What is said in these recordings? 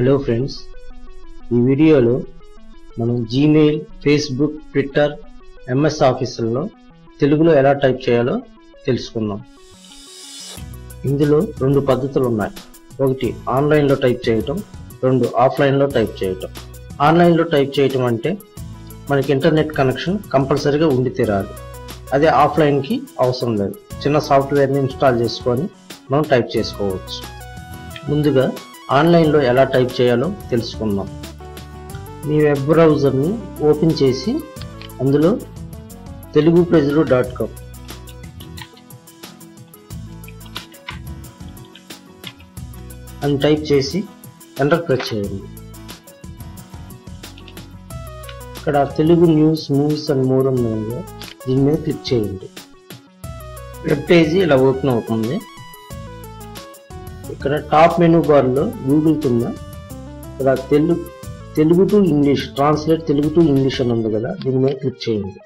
hello friends ఈ వీడియోలో మనం జీమెయిల్ ఫేస్బుక్ ట్విట్టర్ ఎంఎస్ ఆఫీసుల్లో తెలుగులో ఎలా టైప్ చేయాలో తెలుసుకుందాం ఇందులో రెండు పద్ధతులు ఉన్నాయి ఒకటి ఆన్లైన్లో టైప్ చేయటం రెండు ఆఫ్లైన్లో టైప్ చేయటం ఆన్లైన్లో టైప్ చేయటం అంటే మనకి ఇంటర్నెట్ కనెక్షన్ కంపల్సరీగా ఉండి తీరాలి అదే ఆఫ్లైన్కి అవసరం లేదు చిన్న సాఫ్ట్వేర్ని ఇన్స్టాల్ చేసుకొని మనం టైప్ చేసుకోవచ్చు ముందుగా ఆన్లైన్లో ఎలా టైప్ చేయాలో తెలుసుకుందాం మీ వెబ్ బ్రౌజర్ని ఓపెన్ చేసి అందులో తెలుగు ప్రజలు డాట్ కామ్ అని టైప్ చేసి ఎంటర్ ప్రెస్ చేయండి ఇక్కడ Telugu news movies and more ఉంది కదా, దీని మీద క్లిక్ చేయండి వెబ్ పేజీ ఇలా ఓపెన్ అవుతుంది ఇక్కడ టాప్ మెనూ బార్లో గూగుల్ కింద ఇక్కడ Telugu Telugu to English translate Telugu to English అని ఉంది కదా దీని మీద క్లిక్ చేయండి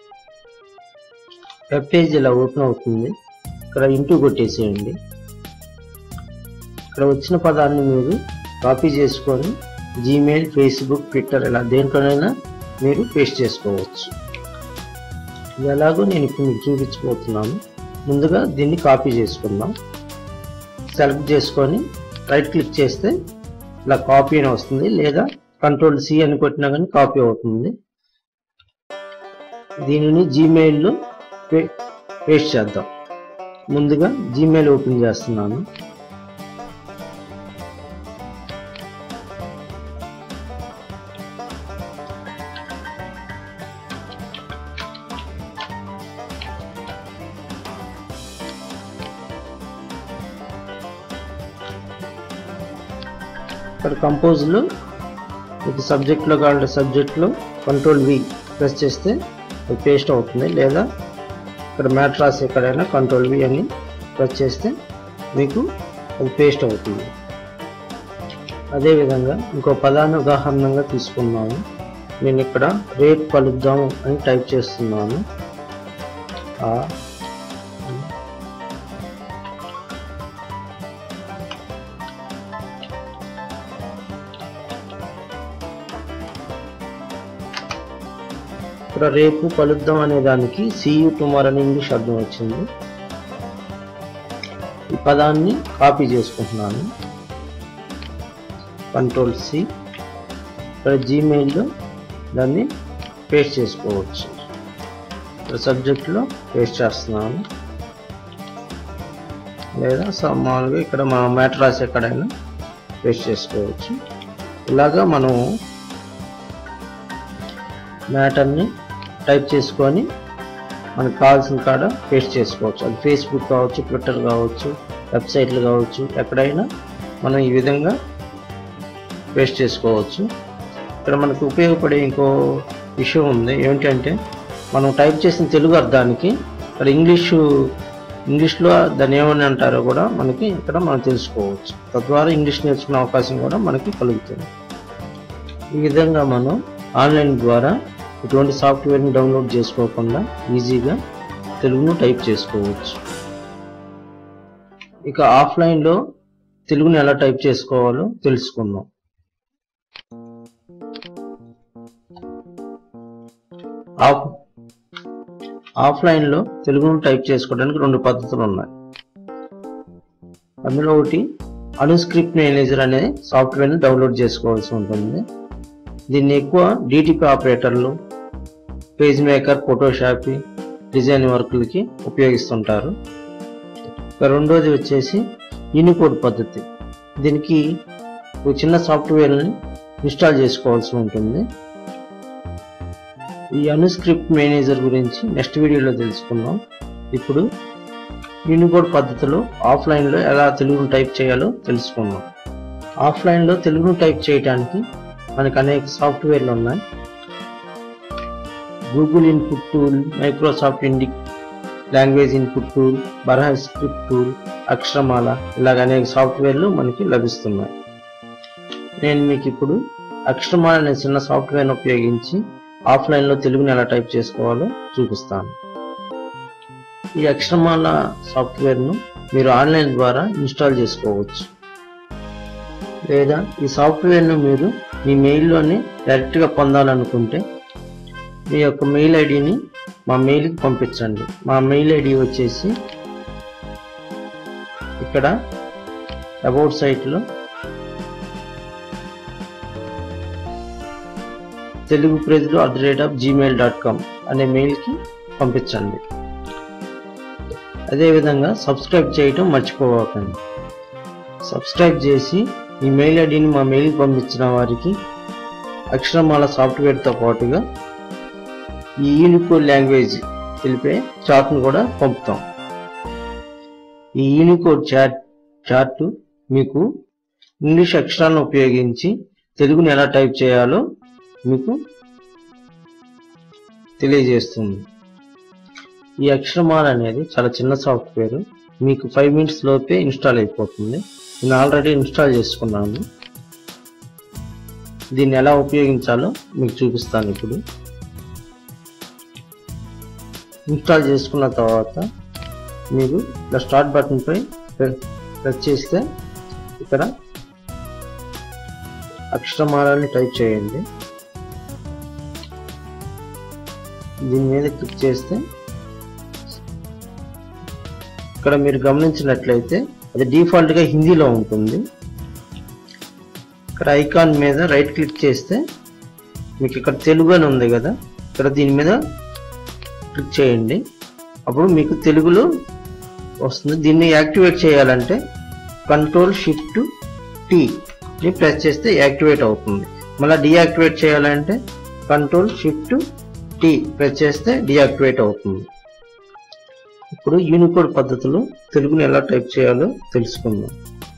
వెబ్ పేజ్ ఇలా ఓపెన్ అవుతుంది ఇక్కడ ఇంటూ కొట్టేసేయండి ఇక్కడ వచ్చిన పదాన్ని మీరు కాపీ చేసుకొని జీమెయిల్ ఫేస్బుక్ ట్విట్టర్ ఇలా దేంట్లోనైనా మీరు పేస్ట్ చేసుకోవచ్చు ఇది ఎలాగో నేను ఇప్పుడు మీకు చూపించబోతున్నాను ముందుగా దీన్ని కాపీ చేసుకుందాం సెలెక్ట్ చేసుకొని రైట్ క్లిక్ చేస్తే ఇలా కాపీ అని వస్తుంది లేదా కంట్రోల్ సి అని కొట్టినా కానీ కాపీ అవుతుంది దీనిని జీమెయిల్లో పేస్ట్ చేద్దాం ముందుగా జీమెయిల్ ఓపెన్ చేస్తున్నాను ఇక్కడ కంపోజ్లో మీకు సబ్జెక్ట్లో కావాలంటే సబ్జెక్ట్లో కంట్రోల్ వి ప్రెస్ చేస్తే అది పేస్ట్ అవుతుంది లేదా ఇక్కడ మ్యాట్ రాసి ఎక్కడైనా కంట్రోల్ వి అని ప్రెస్ చేస్తే మీకు అది పేస్ట్ అవుతుంది అదేవిధంగా ఇంకో పదాన్ని ఉదాహరణంగా తీసుకున్నాను నేను ఇక్కడ రేపు కలుద్దాము అని టైప్ చేస్తున్నాను ఆ ఇక్కడ రేపు కలుద్దాం అనే దానికి సియు టుమార్ అని ఇంగ్లీష్ అర్థం వచ్చింది ఈ పదాన్ని కాపీ చేసుకుంటున్నాను కంట్రోల్ సి ఇక్కడ జీమెయిల్లో దాన్ని పేస్ట్ చేసుకోవచ్చు ఇక్కడ సబ్జెక్ట్లో పేస్ట్ చేస్తున్నాను లేదా స- మామూలుగా ఇక్కడ మా మ్యాటర్ రాసి ఎక్కడైనా పేస్ట్ చేసుకోవచ్చు ఇలాగా మనం మ్యాటర్ని టైప్ చేసుకొని మనకు కావాల్సిన కాడ పేస్ట్ చేసుకోవచ్చు అది ఫేస్బుక్ కావచ్చు ట్విట్టర్ కావచ్చు వెబ్సైట్లు కావచ్చు ఎక్కడైనా మనం ఈ విధంగా పేస్ట్ చేసుకోవచ్చు ఇక్కడ మనకు ఉపయోగపడే ఇంకో విషయం ఉంది ఏంటంటే మనం టైప్ చేసిన తెలుగు అర్థానికి ఇక్కడ ఇంగ్లీషు ఇంగ్లీష్లో దాన్ని ఏమని అంటారో కూడా మనకి ఇక్కడ మనం తెలుసుకోవచ్చు తద్వారా ఇంగ్లీష్ నేర్చుకునే అవకాశం కూడా మనకి కలుగుతుంది ఈ విధంగా మనం ఆన్లైన్ ద్వారా ఎటువంటి సాఫ్ట్వేర్ని డౌన్లోడ్ చేసుకోకుండా ఈజీగా తెలుగును టైప్ చేసుకోవచ్చు ఇక ఆఫ్లైన్లో తెలుగుని ఎలా టైప్ చేసుకోవాలో తెలుసుకుందాం ఆఫ్ ఆఫ్లైన్లో తెలుగును టైప్ చేసుకోవడానికి రెండు పద్ధతులు ఉన్నాయి అందులో ఒకటి అనుస్క్రిప్ట్ మేనేజర్ అనే సాఫ్ట్వేర్ని డౌన్లోడ్ చేసుకోవాల్సి ఉంటుంది దీన్ని ఎక్కువ డిటిపి ఆపరేటర్లు పేజ్ మేకర్ ఫోటోషాప్ డిజైన్ వర్క్లకి ఉపయోగిస్తుంటారు ఇక రెండోది వచ్చేసి యూనికోడ్ పద్ధతి దీనికి ఒక చిన్న సాఫ్ట్వేర్ని ఇన్స్టాల్ చేసుకోవాల్సి ఉంటుంది ఈ అనుస్క్రిప్ట్ మేనేజర్ గురించి నెక్స్ట్ వీడియోలో తెలుసుకుందాం ఇప్పుడు యూనికోడ్ పద్ధతిలో ఆఫ్లైన్లో ఎలా తెలుగును టైప్ చేయాలో తెలుసుకుందాం ఆఫ్లైన్లో తెలుగును టైప్ చేయడానికి మనకు అనేక సాఫ్ట్వేర్లు ఉన్నాయి Google input tool Microsoft Indic language input tool Baraha script tool Aksharamala ఇలాగ అనేక సాఫ్ట్వేర్లు మనకి లభిస్తున్నాయి నేను మీకు ఇప్పుడు అక్షరమాల అనే చిన్న సాఫ్ట్వేర్ని ఉపయోగించి ఆఫ్లైన్లో తెలుగుని ఎలా టైప్ చేసుకోవాలో చూపిస్తాను ఈ అక్షరమాల సాఫ్ట్వేర్ను మీరు ఆన్లైన్ ద్వారా ఇన్స్టాల్ చేసుకోవచ్చు లేదా ఈ సాఫ్ట్వేర్ను మీరు మీ మెయిల్లోనే డైరెక్ట్గా పొందాలనుకుంటే మీ యొక్క మెయిల్ ఐడిని మా మెయిల్కి పంపించండి మా మెయిల్ ఐడి వచ్చేసి ఇక్కడ అబౌట్ సైట్లో Telugu Prajalu at the rate of Gmail dot com అనే మెయిల్కి పంపించండి అదేవిధంగా సబ్స్క్రైబ్ చేయటం మర్చిపోవకండి సబ్స్క్రైబ్ చేసి ఈ మెయిల్ ఐడిని మా మెయిల్కి పంపించిన వారికి అక్షరమాల సాఫ్ట్వేర్తో పాటుగా ఈ యూనికోడ్ లాంగ్వేజ్ తెలిపే చార్ట్ను కూడా పంపుతాం ఈ యూనికోడ్ చార్ట్ చార్ట్ మీకు ఇంగ్లీష్ అక్షరాలను ఉపయోగించి తెలుగుని ఎలా టైప్ చేయాలో మీకు తెలియజేస్తుంది ఈ అక్షరమాల అనేది చాలా చిన్న సాఫ్ట్వేర్ మీకు ఫైవ్ మినిట్స్ లోపే ఇన్స్టాల్ అయిపోతుంది నేను ఆల్రెడీ ఇన్స్టాల్ చేసుకున్నాను దీన్ని ఎలా ఉపయోగించాలో మీకు చూపిస్తాను ఇప్పుడు ఇన్స్టాల్ చేసుకున్న తర్వాత మీరు ఇలా స్టార్ట్ బటన్ పై ప్రెస్ చేస్తే ఇక్కడ అక్షరమాలని టైప్ చేయండి దీని మీద క్లిక్ చేస్తే ఇక్కడ మీరు గమనించినట్లయితే అది డిఫాల్ట్ గా హిందీలో ఉంటుంది ఇక్కడ ఐకాన్ మీద రైట్ క్లిక్ చేస్తే మీకు ఇక్కడ తెలుగు అని ఉంది కదా ఇక్కడ దీని మీద క్లిక్ చేయండి అప్పుడు మీకు తెలుగులో వస్తుంది దీన్ని యాక్టివేట్ చేయాలంటే కంట్రోల్ షిఫ్ట్ టీ ని ప్రెస్ చేస్తే యాక్టివేట్ అవుతుంది మళ్ళీ డియాక్టివేట్ చేయాలంటే కంట్రోల్ షిఫ్ట్ టీ ప్రెస్ చేస్తే డియాక్టివేట్ అవుతుంది ఇప్పుడు యూనికోడ్ పద్ధతిలో తెలుగుని ఎలా టైప్ చేయాలో తెలుసుకుందాం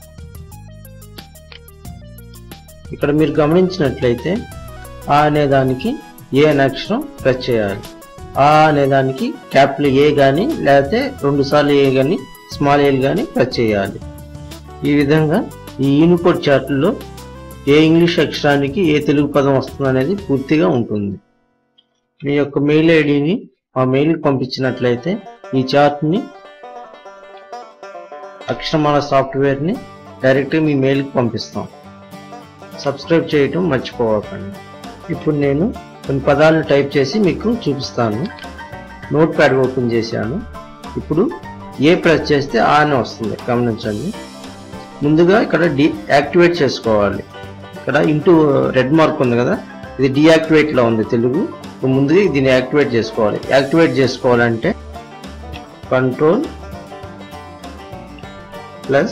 ఇక్కడ మీరు గమనించినట్లయితే ఆ అనే దానికి ఏ అనే అక్షరం ప్రెస్ చేయాలి ఆ అనే దానికి క్యాపిటల్ ఏ కానీ లేకపోతే రెండు సార్లు ఏ కానీ స్మాల్ ఏ కానీ ప్రెస్ చేయాలి ఈ విధంగా ఈ యూనికోడ్ చార్ట్లో ఏ ఇంగ్లీష్ అక్షరానికి ఏ తెలుగు పదం వస్తుంది అనేది పూర్తిగా ఉంటుంది మీ యొక్క మెయిల్ ఐడిని ఆ మెయిల్కి పంపించినట్లయితే ఈ చార్ట్ని అక్షరమాల సాఫ్ట్వేర్ని డైరెక్ట్గా మీ మెయిల్కి పంపిస్తాం సబ్స్క్రైబ్ చేయటం మర్చిపోవకండి ఇప్పుడు నేను కొన్ని పదాలను టైప్ చేసి మీకు చూపిస్తాను నోట్ ప్యాడ్ ఓపెన్ చేశాను ఇప్పుడు ఏ ప్రెస్ చేస్తే ఆ అని వస్తుంది గమనించండి ముందుగా ఇక్కడ డి యాక్టివేట్ చేసుకోవాలి ఇక్కడ ఇంటూ రెడ్ మార్క్ ఉంది కదా ఇది డియాక్టివేట్ లో ఉంది తెలుగు ఇప్పుడు ముందుగా దీన్ని యాక్టివేట్ చేసుకోవాలి యాక్టివేట్ చేసుకోవాలంటే control plus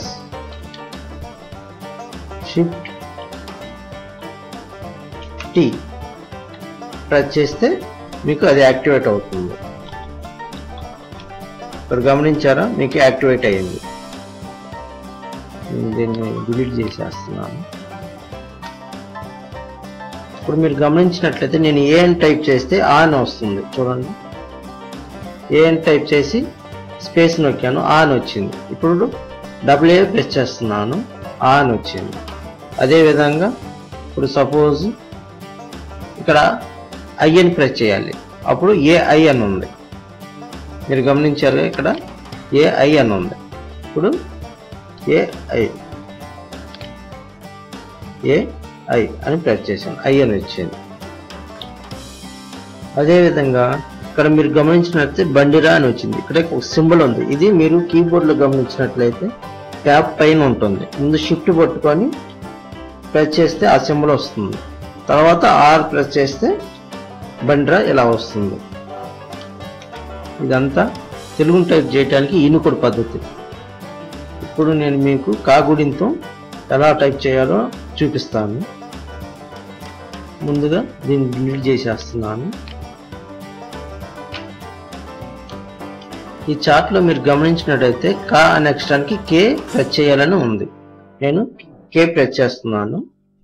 shift T press చేస్తే మీకు అది యాక్టివేట్ అవుతుంది ఇక్కడ గమనించారా మీకు యాక్టివేట్ అయ్యింది నేను దీన్ని డిలీట్ చేసేస్తున్నాను ఇప్పుడు మీరు గమనించినట్లయితే నేను ఏ అని టైప్ చేస్తే ఆ అని వస్తుంది చూడండి ఏ అని టైప్ చేసి స్పేస్ నొక్కాను ఆ అని వచ్చింది ఇప్పుడు డబుల్ ఏ ప్రెస్ చేస్తున్నాను ఆ అని వచ్చింది అదేవిధంగా ఇప్పుడు సపోజ్ ఇక్కడ ఐ అని ప్రెస్ చేయాలి అప్పుడు ఏ ఐ అని ఉంది మీరు గమనించారు ఇక్కడ ఏ ఐ అని ఉంది ఇప్పుడు ఏ ఐ ఏ ఐ అని ప్రెస్ చేశాను ఐ అని వచ్చింది అదేవిధంగా ఇక్కడ మీరు గమనించినట్లయితే బండిరా అని వచ్చింది ఇక్కడ ఒక సింబల్ ఉంది ఇది మీరు కీబోర్డ్లో గమనించినట్లయితే ట్యాప్ పైన ఉంటుంది ముందు షిఫ్ట్ పట్టుకొని ప్రెస్ చేస్తే ఆ సింబల్ వస్తుంది తర్వాత ఆర్ ప్రెస్ చేస్తే బండిరా ఇలా వస్తుంది ఇదంతా తెలుగు టైప్ చేయడానికి ఈనుకొడు పద్ధతి ఇప్పుడు నేను మీకు కాగుడింతో ఎలా టైప్ చేయాలో చూపిస్తాను ముందుగా దీన్ని డిలీట్ చేసేస్తున్నాను ఈ చార్ట్లో మీరు గమనించినట్టయితే కా అనే అక్షరానికి కే ప్రెస్ చేయాలని ఉంది నేను కే ప్రెస్ చేస్తున్నాను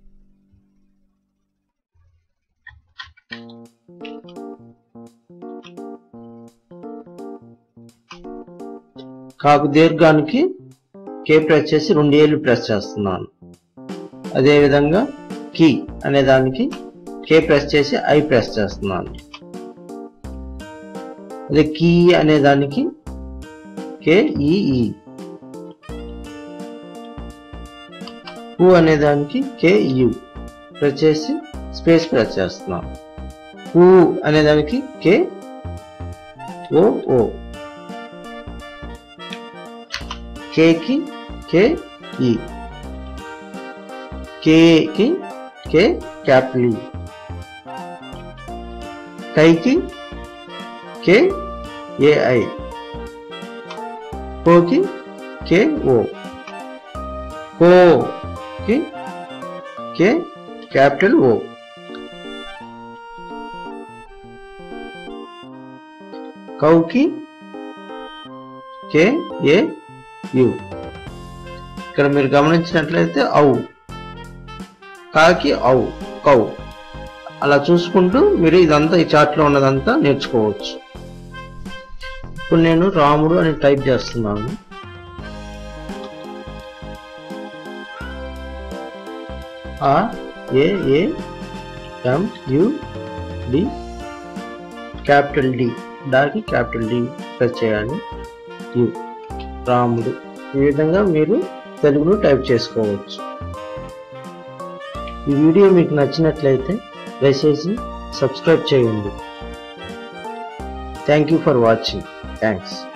కాకు దీర్ఘానికి కే ప్రెస్ చేసి రెండు ఏళ్ళు ప్రెస్ చేస్తున్నాను అదేవిధంగా కీ అనే దానికి కే ప్రెస్ చేసి ఐ ప్రెస్ చేస్తున్నాను అదే కీ అనే దానికి కే ఈ హూ అనే దానికి కే యు ప్రెస్ చేసి స్పేస్ ప్రెస్ చేస్తున్నాం హూ అనే దానికి కే ఓ ఓ కేకి కే ఈ కేకి కే క్యాపిటల్ ఈ కైకి కే ఏఐ కోకి కే ఓ కోకి కే క్యాపిటల్ ఓ కౌకి కే ఏ యు ఇక్కడ మీరు గమనించినట్లయితే ఔ కాకి ఔ కౌ అలా చూసుకుంటూ మీరు ఇదంతా ఈ చార్ట్లో ఉన్నదంతా నేర్చుకోవచ్చు ఇప్పుడు నేను రాముడు అని టైప్ చేస్తున్నాను ఆ A A M U D capital D డాకి క్యాపిటల్ డి ప్రెస్ చేయాలి యు రాముడు ఈ విధంగా మీరు తెలుగులో టైప్ చేసుకోవచ్చు ఈ వీడియో మీకు నచ్చినట్లయితే దయచేసి సబ్స్క్రైబ్ చేయండి thank you for watching thanks